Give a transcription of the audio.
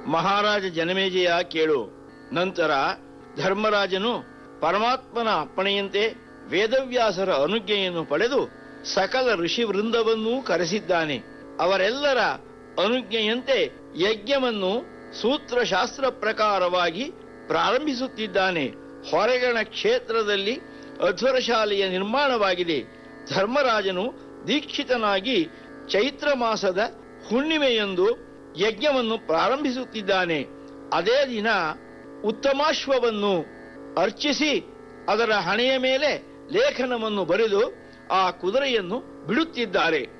ಮಹಾರಾಜ ಜನಮೇಜಯ ಕೇಳು ನಂತರ ಧರ್ಮರಾಜನು ಪರಮಾತ್ಮನ ಅಪ್ಪಣೆಯಂತೆ ವೇದವ್ಯಾಸರ ಅನುಜ್ಞೆಯನ್ನು ಪಡೆದು ಸಕಲ ಋಷಿ ವೃಂದವನ್ನೂ ಕರೆಸಿದ್ದಾನೆ ಅವರೆಲ್ಲರ ಅನುಜ್ಞೆಯಂತೆ ಯಜ್ಞವನ್ನು ಸೂತ್ರಶಾಸ್ತ್ರ ಪ್ರಕಾರವಾಗಿ ಪ್ರಾರಂಭಿಸುತ್ತಿದ್ದಾನೆ ಹೊರಗಣ ಕ್ಷೇತ್ರದಲ್ಲಿ ಅಧ್ವರಶಾಲೆಯ ನಿರ್ಮಾಣವಾಗಿದೆ ಧರ್ಮರಾಜನು ದೀಕ್ಷಿತನಾಗಿ ಚೈತ್ರ ಮಾಸದ ಹುಣ್ಣಿಮೆಯಂದು ಯಜ್ಞವನ್ನು ಪ್ರಾರಂಭಿಸುತ್ತಿದ್ದಾನೆ ಅದೇ ದಿನ ಉತ್ತಮಾಶ್ವವನ್ನು ಅರ್ಚಿಸಿ ಅದರ ಹಣೆಯ ಮೇಲೆ ಲೇಖನವನ್ನು ಬರೆದು ಆ ಕುದುರೆಯನ್ನು ಬಿಡುತ್ತಿದ್ದಾರೆ